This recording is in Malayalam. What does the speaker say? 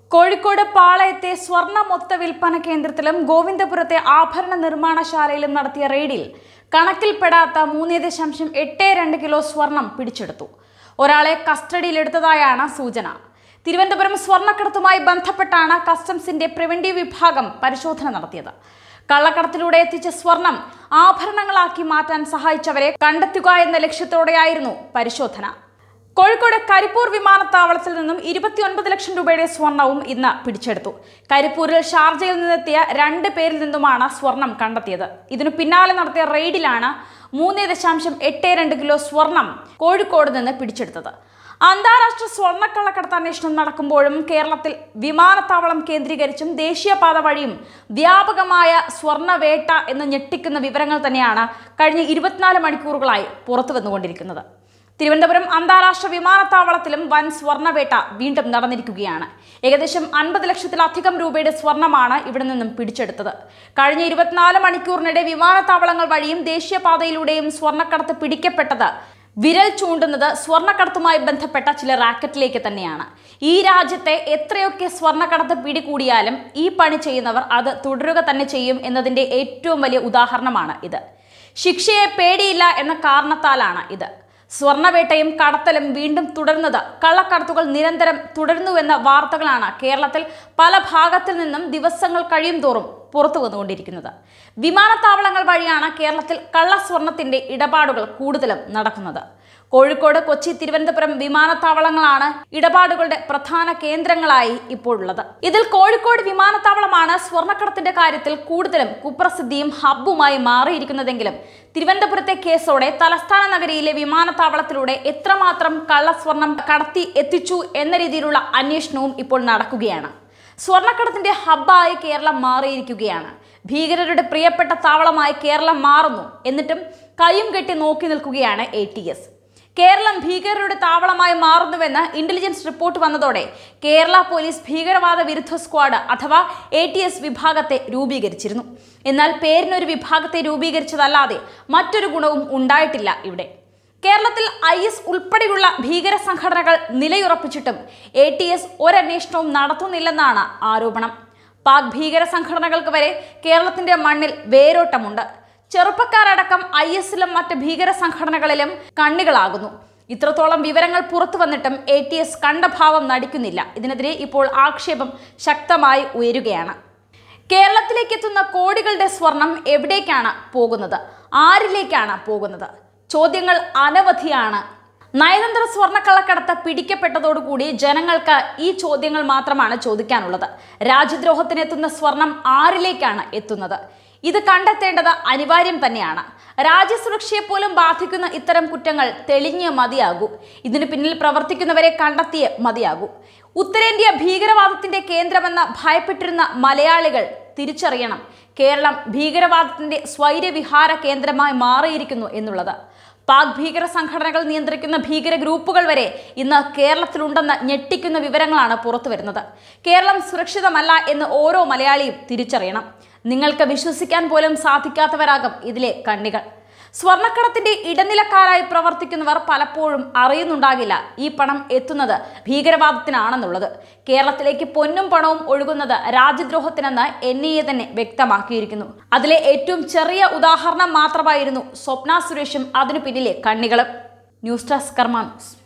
കോഴിക്കോട് പാളയത്തെ സ്വർണ്ണ മൊത്ത വിൽപ്പന കേന്ദ്രത്തിലും ഗോവിന്ദപുരത്തെ ആഭരണ നിർമ്മാണശാലയിലും നടത്തിയ റെയ്ഡിൽ കണക്കിൽപ്പെടാത്ത മൂന്ന് ദശാംശം എട്ട് രണ്ട് കിലോ സ്വർണം പിടിച്ചെടുത്തു ഒരാളെ കസ്റ്റഡിയിലെടുത്തതായാണ് സൂചന തിരുവനന്തപുരം സ്വർണ്ണക്കടത്തുമായി ബന്ധപ്പെട്ടാണ് കസ്റ്റംസിന്റെ പ്രിവന്റീവ് വിഭാഗം പരിശോധന നടത്തിയത് കള്ളക്കടത്തിലൂടെ എത്തിച്ച സ്വർണം ആഭരണങ്ങളാക്കി മാറ്റാൻ സഹായിച്ചവരെ കണ്ടെത്തുക എന്ന ലക്ഷ്യത്തോടെയായിരുന്നു പരിശോധന കോഴിക്കോട് കരിപ്പൂർ വിമാനത്താവളത്തിൽ നിന്നും ഇരുപത്തിയൊൻപത് ലക്ഷം രൂപയുടെ സ്വർണവും ഇന്ന് പിടിച്ചെടുത്തു കരിപ്പൂരിൽ ഷാർജയിൽ നിന്നെത്തിയ രണ്ട് പേരിൽ നിന്നുമാണ് സ്വർണം കണ്ടെത്തിയത് ഇതിനു പിന്നാലെ നടത്തിയ റെയ്ഡിലാണ് മൂന്ന് ദശാംശം എട്ട് രണ്ട് കിലോ സ്വർണം കോഴിക്കോട് നിന്ന് പിടിച്ചെടുത്തത് അന്താരാഷ്ട്ര സ്വർണ്ണക്കള്ളക്കടത്ത് അന്വേഷണം നടക്കുമ്പോഴും കേരളത്തിൽ വിമാനത്താവളം കേന്ദ്രീകരിച്ചും ദേശീയപാത വഴിയും വ്യാപകമായ സ്വർണ്ണവേട്ട എന്ന് ഞെട്ടിക്കുന്ന വിവരങ്ങൾ തന്നെയാണ് കഴിഞ്ഞ ഇരുപത്തിനാല് മണിക്കൂറുകളായി പുറത്തു വന്നുകൊണ്ടിരിക്കുന്നത് തിരുവനന്തപുരം അന്താരാഷ്ട്ര വിമാനത്താവളത്തിലും വൻ സ്വർണ്ണവേട്ട വീണ്ടും നടന്നിരിക്കുകയാണ് ഏകദേശം അൻപത് ലക്ഷത്തിലധികം രൂപയുടെ സ്വർണമാണ് ഇവിടെ നിന്നും പിടിച്ചെടുത്തത് കഴിഞ്ഞ ഇരുപത്തിനാല് മണിക്കൂറിനിടെ വിമാനത്താവളങ്ങൾ വഴിയും ദേശീയപാതയിലൂടെയും സ്വർണ്ണക്കടത്ത് പിടിക്കപ്പെട്ടത് വിരൽ ചൂണ്ടുന്നത് സ്വർണ്ണക്കടത്തുമായി ബന്ധപ്പെട്ട ചില റാക്കറ്റിലേക്ക് തന്നെയാണ് ഈ രാജ്യത്തെ എത്രയൊക്കെ സ്വർണ്ണക്കടത്ത് പിടികൂടിയാലും ഈ പണി ചെയ്യുന്നവർ അത് തുടരുക തന്നെ ചെയ്യും എന്നതിന്റെ ഏറ്റവും വലിയ ഉദാഹരണമാണ് ഇത് ശിക്ഷയെ പേടിയില്ല എന്ന കാരണത്താലാണ് ഇത് സ്വർണ്ണവേട്ടയും കടത്തലും വീണ്ടും തുടരുന്നത് കള്ളക്കടത്തുകൾ നിരന്തരം തുടരുന്നുവെന്ന വാർത്തകളാണ് കേരളത്തിൽ പല ഭാഗത്തിൽ നിന്നും ദിവസങ്ങൾ കഴിയും തോറും പുറത്തു വന്നുകൊണ്ടിരിക്കുന്നത് വിമാനത്താവളങ്ങൾ വഴിയാണ് കേരളത്തിൽ കള്ളസ്വർണത്തിന്റെ ഇടപാടുകൾ കൂടുതലും നടക്കുന്നത് കോഴിക്കോട് കൊച്ചി തിരുവനന്തപുരം വിമാനത്താവളങ്ങളാണ് ഇടപാടുകളുടെ പ്രധാന കേന്ദ്രങ്ങളായി ഇപ്പോഴുള്ളത് ഇതിൽ കോഴിക്കോട് വിമാനത്താവളമാണ് സ്വർണ്ണക്കടത്തിന്റെ കാര്യത്തിൽ കൂടുതലും കുപ്രസിദ്ധിയും ഹബ്ബുമായി മാറിയിരിക്കുന്നതെങ്കിലും തിരുവനന്തപുരത്തെ കേസോടെ തലസ്ഥാന നഗരിയിലെ വിമാനത്താവളത്തിലൂടെ എത്രമാത്രം കള്ളസ്വർണം കടത്തി എത്തിച്ചു എന്ന രീതിയിലുള്ള അന്വേഷണവും ഇപ്പോൾ നടക്കുകയാണ് സ്വർണ്ണക്കടത്തിന്റെ ഹബ്ബായി കേരളം മാറിയിരിക്കുകയാണ് ഭീകരരുടെ പ്രിയപ്പെട്ട താവളമായി കേരളം മാറുന്നു എന്നിട്ടും കയ്യും കെട്ടി നോക്കി നിൽക്കുകയാണ് എ ടി എസ് കേരളം ഭീകരരുടെ താവളമായി മാറുന്നുവെന്ന് ഇന്റലിജൻസ് റിപ്പോർട്ട് വന്നതോടെ കേരള പോലീസ് ഭീകരവാദ വിരുദ്ധ സ്ക്വാഡ് അഥവാ എ ടി എസ് വിഭാഗത്തെ രൂപീകരിച്ചിരുന്നു എന്നാൽ പേരിനൊരു വിഭാഗത്തെ രൂപീകരിച്ചതല്ലാതെ മറ്റൊരു ഗുണവും ഉണ്ടായിട്ടില്ല ഇവിടെ കേരളത്തിൽ ഐ എസ് ഉൾപ്പെടെയുള്ള ഭീകര സംഘടനകൾ നിലയുറപ്പിച്ചിട്ടും എ ടി എസ് ഒരന്വേഷണവും നടത്തുന്നില്ലെന്നാണ് ആരോപണം പാക് ഭീകര സംഘടനകൾക്ക് വരെ കേരളത്തിന്റെ മണ്ണിൽ വേരോട്ടമുണ്ട് ചെറുപ്പക്കാരടക്കം ഐ എസിലും മറ്റ് ഭീകര സംഘടനകളിലും കണ്ണികളാകുന്നു ഇത്രത്തോളം വിവരങ്ങൾ പുറത്തു വന്നിട്ടും എ ടി എസ് കണ്ട ഭാവം നടിക്കുന്നില്ല ഇതിനെതിരെ ഇപ്പോൾ ആക്ഷേപം ശക്തമായി ഉയരുകയാണ് കേരളത്തിലേക്ക് എത്തുന്ന കോടികളുടെ സ്വർണം എവിടേക്കാണ് പോകുന്നത് ആരിലേക്കാണ് പോകുന്നത് ചോദ്യങ്ങൾ അനവധിയാണ് നയതന്ത്ര സ്വർണ്ണക്കള്ളക്കടത്ത് പിടിക്കപ്പെട്ടതോടുകൂടി ജനങ്ങൾക്ക് ഈ ചോദ്യങ്ങൾ മാത്രമാണ് ചോദിക്കാനുള്ളത് രാജ്യദ്രോഹത്തിനെത്തുന്ന സ്വർണം ആരിലേക്കാണ് എത്തുന്നത് ഇത് കണ്ടെത്തേണ്ടത് അനിവാര്യം തന്നെയാണ് രാജ്യസുരക്ഷയെ പോലും ബാധിക്കുന്ന ഇത്തരം കുറ്റങ്ങൾ തെളിഞ്ഞേ മതിയാകൂ ഇതിനു പിന്നിൽ പ്രവർത്തിക്കുന്നവരെ കണ്ടെത്തിയേ മതിയാകൂ ഉത്തരേന്ത്യ ഭീകരവാദത്തിന്റെ കേന്ദ്രമെന്ന് ഭയപ്പെട്ടിരുന്ന മലയാളികൾ തിരിച്ചറിയണം കേരളം ഭീകരവാദത്തിന്റെ സ്വൈര്യവിഹാര കേന്ദ്രമായി മാറിയിരിക്കുന്നു എന്നുള്ളത് പാക് ഭീകര സംഘടനകൾ നിയന്ത്രിക്കുന്ന ഭീകര ഗ്രൂപ്പുകൾ വരെ ഇന്ന് കേരളത്തിലുണ്ടെന്ന് ഞെട്ടിക്കുന്ന വിവരങ്ങളാണ് പുറത്തു വരുന്നത് കേരളം സുരക്ഷിതമല്ല എന്ന് ഓരോ മലയാളിയും തിരിച്ചറിയണം നിങ്ങൾക്ക് വിശ്വസിക്കാൻ പോലും സാധിക്കാത്തവരാകും ഇതിലെ കണ്ണികൾ സ്വർണ്ണക്കടത്തിന്റെ ഇടനിലക്കാരായി പ്രവർത്തിക്കുന്നവർ പലപ്പോഴും അറിയുന്നുണ്ടാകില്ല ഈ പണം എത്തുന്നത് ഭീകരവാദത്തിനാണെന്നുള്ളത് കേരളത്തിലേക്ക് പൊന്നും പണവും ഒഴുകുന്നത് രാജ്യദ്രോഹത്തിനെന്ന് എൻ ഐ എ തന്നെ വ്യക്തമാക്കിയിരിക്കുന്നു അതിലെ ഏറ്റവും ചെറിയ ഉദാഹരണം മാത്രമായിരുന്നു സ്വപ്ന സുരേഷും അതിനു പിന്നിലെ കണ്ണികളും ന്യൂസ് ഡെസ്ക് കർമാ ന്യൂസ്